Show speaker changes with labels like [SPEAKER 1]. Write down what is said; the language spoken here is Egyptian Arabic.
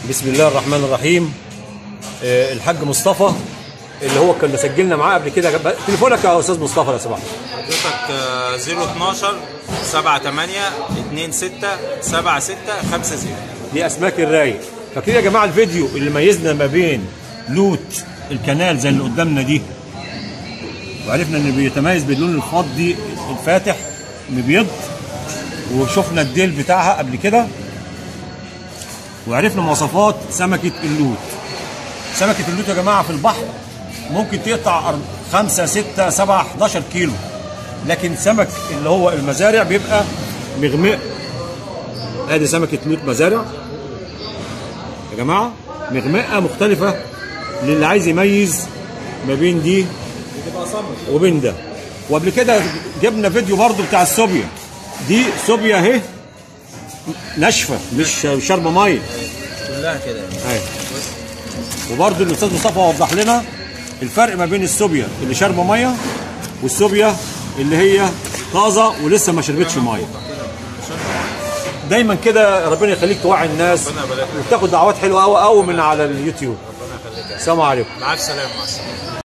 [SPEAKER 1] بسم الله الرحمن الرحيم آه، الحاج مصطفى اللي هو كنا سجلنا معاه قبل كده جاب- تليفونك يا استاذ مصطفى لو سمحت
[SPEAKER 2] حضرتك آه، 012 78 26 76 50
[SPEAKER 1] دي اسماك الرايق فاكرين يا جماعه الفيديو اللي ميزنا ما بين لوت الكنال زي اللي قدامنا دي وعرفنا ان بيتميز باللون الفضي الفاتح مبيض وشفنا الديل بتاعها قبل كده وعرفنا مواصفات سمكه اللوت سمكه اللوت يا جماعه في البحر ممكن تقطع 5 6 7 11 كيلو لكن سمك اللي هو المزارع بيبقى مغمق ادي سمكه لوت مزارع يا جماعه مغمقه مختلفه للي عايز يميز ما بين دي وبين ده وقبل كده جبنا فيديو برضو بتاع الصوبيا دي صوبيا اهي ناشفه مش شرب ميه
[SPEAKER 2] كلها كده
[SPEAKER 1] اهي وبرضو الاستاذ مصطفى وضح لنا الفرق ما بين الصوبيا اللي شاربه ميه والصوبيا اللي هي طازه ولسه ما شربتش ميه دايما كده ربنا يخليك توعي الناس
[SPEAKER 2] ربنا يبارك لك.
[SPEAKER 1] وتاخد دعوات حلوه قوي قوي من على اليوتيوب
[SPEAKER 2] ربنا يخليك
[SPEAKER 1] السلام عليكم
[SPEAKER 2] مع السلامه مع السلامه